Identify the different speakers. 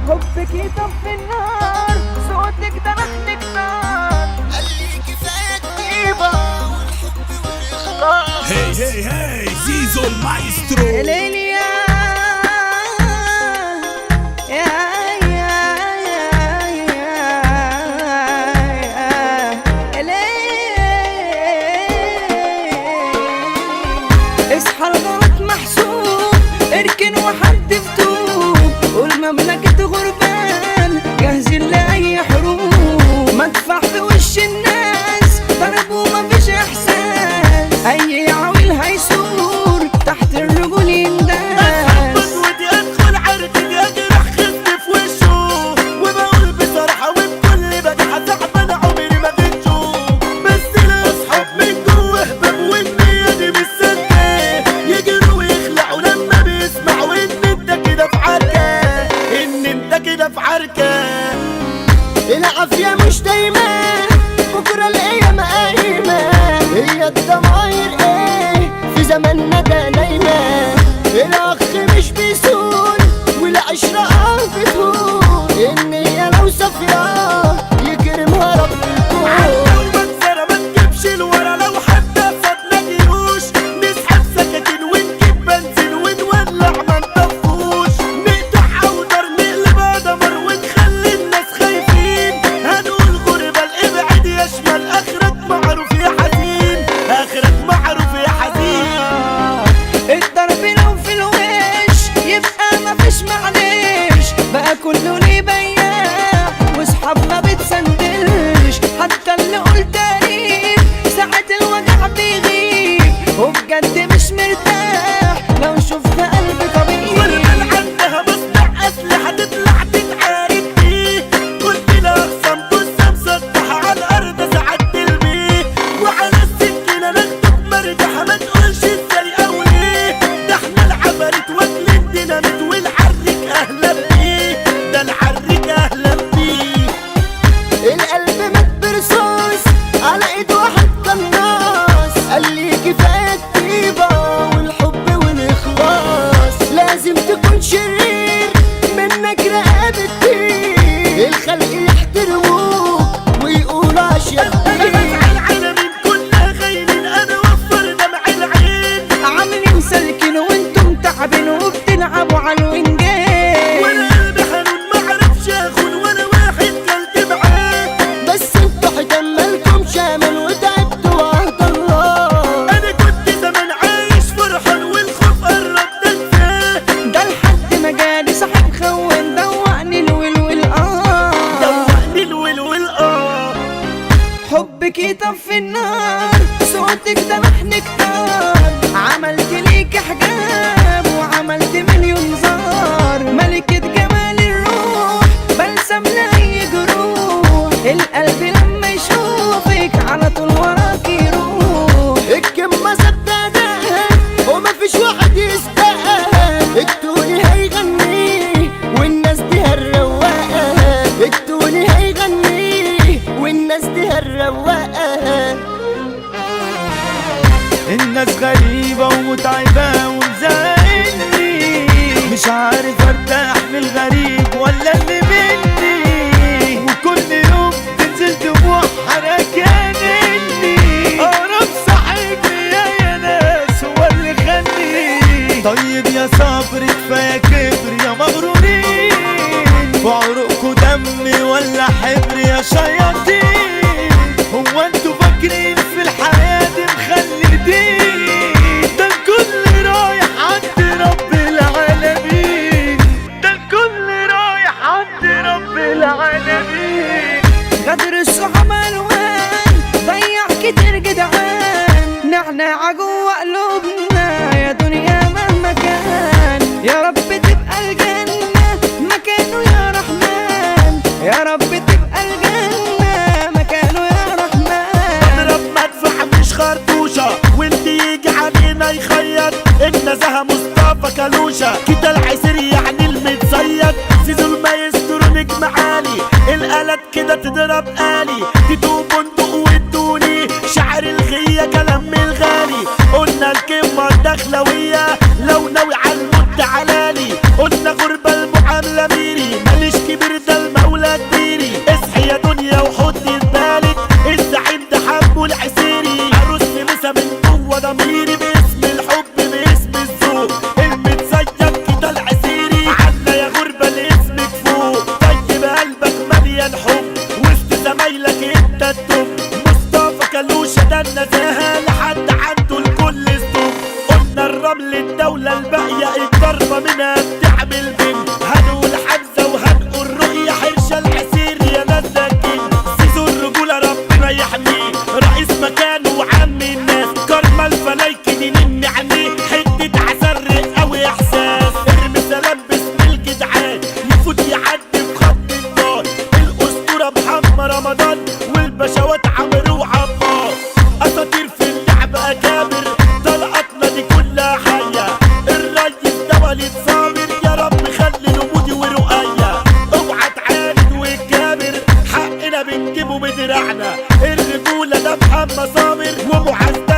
Speaker 1: حبك يطفي النار صوتك ده لحنك نار
Speaker 2: قال لي كفايه طيبه والحب والاخلاص
Speaker 3: هي هي هي زيزو المايسترو
Speaker 1: يا ليل يا يا يا يا يا ليل اصحى الغلط محسوب اركن وحد فتوب قول مملكة غربان جاهزين لأي حروب مدفع في وش الناس ضرب ومفيش إحساس أي عويل هيسور تحت الرجول ينداس
Speaker 4: ودي ادخل عرضي اجرح خد في وشه وبقول بصراحه وبكل بديعه تعبان عمري ما بنشوف بس لا اصحاب من جوه هباب والنيه دي مش صدق يجروا ويخلعوا لما بيسمعوا ان انت كده في عركه ان انت كده في عركه
Speaker 2: العافية مش دايما بكرة الأيام قايمة هي الضماير ايه في زماننا ده نايمة الأخ مش بيسون والعشرة اه بتهون النية لو صافية يكرمها رب الكون
Speaker 4: لو منظرة ما تجيبش الورا لو حتى صدنا جيوش نسحب سكاكين ونجيب بنزين ونولع ما نطفوش نقطع اوتر نقلب دمر ونخلي الناس خايفين هنقول غربة الابعد يا شمال اخرك معروف يا حزين اخرك معروف يا حزين
Speaker 1: الضرب لو في الوش يبقى مفيش معلش بقى كله ليه بياع واصحاب ما بتسندلش حتى اللي قلت قريب ساعة الوجع بيغيب وبجد مش مرتاح لو شفت قلبي طبيعي
Speaker 4: والمال عندها مصنع اسلحة تطلع تتعارك بيه قلت لها اخصم جثة مسطحة على الارض ساعات تلميه وعلى السكينة ناخدك مرجحة ما تقولش ازاي او ليه ده احنا العفاريت واكل الديناميت والعرك اهلا بيه ده العرك اهلا بيه
Speaker 2: القلب مات برصاص على ايد واحد قناص قال لي كفايه الطيبه والحب والاخلاص لازم تكون شرير منك رقابه الدين الخلق يحترموك ويقولوا اشياء
Speaker 4: انا بزعل العالمين كلها خاينين انا وفر دمع العين
Speaker 1: عاملين سالكين وانتم تعبين وبتلعبوا على الوينجين
Speaker 4: وانا قلبي حنون معرفش اخون ولا واحد كلت معاه
Speaker 2: بس انتوا حتملكم شامل وتعبتوا وعهد الله
Speaker 4: انا كنت زمان عايش فرحان والخوف قربت انساه
Speaker 1: ده لحد ما جالي صاحب خوان دوقني الول والآه
Speaker 4: دوقني الول والاه
Speaker 1: حبك يطفي النار صوتك ده لحنك نار عملت ليك حجاب وعملت مليون زار ملكة جمال الروح بلسم لأي جروح القلب لما يشوفك على طول وراك يروح
Speaker 2: الكلمة صدقها ومفيش واحد يصدقها التوني هيغني والناس دي هالرواقة التوني هيغني والناس دي هالرواقة
Speaker 4: الناس غريبة ومتعبة ومزعلني مش عارف ارتاح من الغريب ولا اللي مني وكل يوم تنزل دموع حركاني اقرب صاحب ليا يا ناس هو اللي خلني طيب يا صبر كفاية كبر يا مغرورين وعروقكوا دم ولا حبر يا شياطين هو انتوا فاكرين في الحياة دي مخلدين ده الكل رايح عند رب العالمين ده الكل رايح عند رب العالمين
Speaker 1: غدر الصحاب الوان ضيع كتير جدعان نعناع جوا قلوبنا يا دنيا مهما كان يا رب تبقى الجنة مكانه يا رحمن يا رب تبقى الجنة مكانه يا رحمن
Speaker 4: اضرب مدفع مش خرطوشة واللي يجي علينا يخيط النزهة مصطفى كالوشة كده العسير يعني المتصيد زيزو المايسترو نجم عالي الآلات كده تضرب آلي تدوب بندق وادوني شعر الغية كلام من الغالي قلنا الكلمة الدخلوية لو ناوي على الموت تعالالي قلنا غربة المعاملة ميري ماليش
Speaker 5: صابر وابو عزة